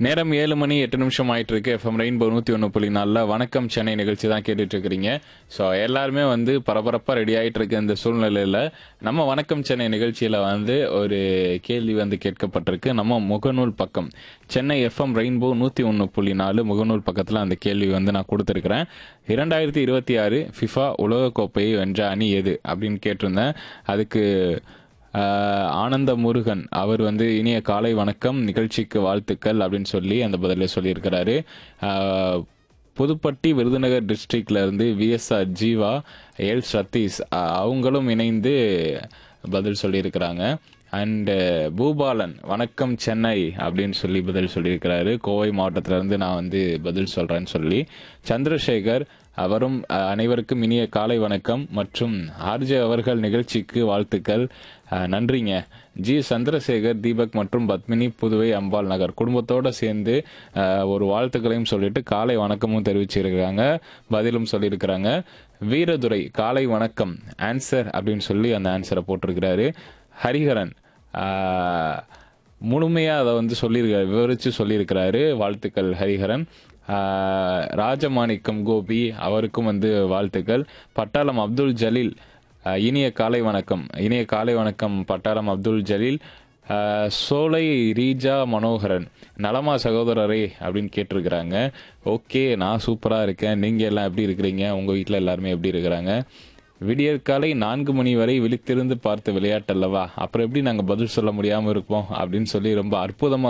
நேரம் ஏழு மணி எட்டு நிமிஷம் ஆயிட்டு இருக்கு எஃப்எம் ரெயின்போ நூற்றி ஒன்று புள்ளி நாலில் வணக்கம் சென்னை நிகழ்ச்சி தான் கேட்டுட்டு இருக்கிறீங்க ஸோ எல்லாருமே வந்து பரபரப்பாக ரெடி ஆயிட்டு இருக்க இந்த சூழ்நிலையில் நம்ம வணக்கம் சென்னை நிகழ்ச்சியில் வந்து ஒரு கேள்வி வந்து கேட்கப்பட்டிருக்கு நம்ம முகநூல் பக்கம் சென்னை எஃப்எம் ரெயின்போ நூற்றி ஒன்று புள்ளி நாலு முகநூல் பக்கத்தில் அந்த கேள்வி வந்து நான் கொடுத்துருக்கிறேன் இரண்டாயிரத்தி இருபத்தி ஆறு ஃபிஃபா உலகக்கோப்பையை வென்ற அணி எது அப்படின்னு கேட்டிருந்தேன் அதுக்கு ஆஹ் ஆனந்த முருகன் அவர் வந்து இனிய காலை வணக்கம் நிகழ்ச்சிக்கு வாழ்த்துக்கள் அப்படின்னு சொல்லி அந்த பதில சொல்லியிருக்கிறாரு ஆஹ் புதுப்பட்டி விருதுநகர் டிஸ்ட்ரிக்ட்ல இருந்து விஎஸ்ஆர் ஜீவா எல் சதீஷ் ஆஹ் அவங்களும் இணைந்து பதில் சொல்லியிருக்கிறாங்க அண்டு பூபாலன் வணக்கம் சென்னை அப்படின்னு சொல்லி பதில் சொல்லியிருக்கிறாரு கோவை மாவட்டத்துல இருந்து நான் வந்து பதில் சொல்றேன்னு சொல்லி சந்திரசேகர் அவரும் அஹ், அனைவருக்கும் இனிய காலை வணக்கம் மற்றும் ஆர்ஜே அவர்கள் நிகழ்ச்சிக்கு வாழ்த்துக்கள் அஹ், நன்றிங்க ஜி சந்திரசேகர் தீபக் மற்றும் பத்மினி புதுவை அம்பாள் நகர் குடும்பத்தோட சேர்ந்து அஹ், ஒரு வாழ்த்துக்களையும் சொல்லிட்டு காலை வணக்கமும் தெரிவிச்சிருக்கிறாங்க பதிலும் சொல்லியிருக்கிறாங்க வீரதுரை காலை வணக்கம் ஆன்சர் அப்படின்னு சொல்லி அந்த ஆன்சரை போட்டிருக்கிறாரு ஹரிஹரன் ஆஹ், முழுமையா அதை வந்து சொல்லியிருக்காரு விவரிச்சு சொல்லியிருக்கிறாரு வாழ்த்துக்கள் ஹரிஹரன் ஆஹ், ராஜமாணிக்கம் கோபி அவருக்கும் வந்து வாழ்த்துக்கள் பட்டாளம் அப்துல் ஜலீல் ஆஹ், இனிய காலை வணக்கம் இனிய காலை வணக்கம் பட்டாளம் அப்துல் ஜலீல் ஆஹ், சோலை ரீஜா மனோகரன் நலமா சகோதரரே அப்படின்னு கேட்டிருக்கிறாங்க ஓகே நான் சூப்பராக இருக்கேன் நீங்கள் எல்லாம் எப்படி இருக்கிறீங்க உங்கள் வீட்டில் எல்லாருமே எப்படி இருக்கிறாங்க விடியற்காலை நான்கு மணி வரை விழித்திருந்து பார்த்த விளையாட்டு அல்லவா அப்புறம் எப்படி நாங்கள் பதில் சொல்ல முடியாமல் இருப்போம் அப்படின்னு சொல்லி ரொம்ப அற்புதமாக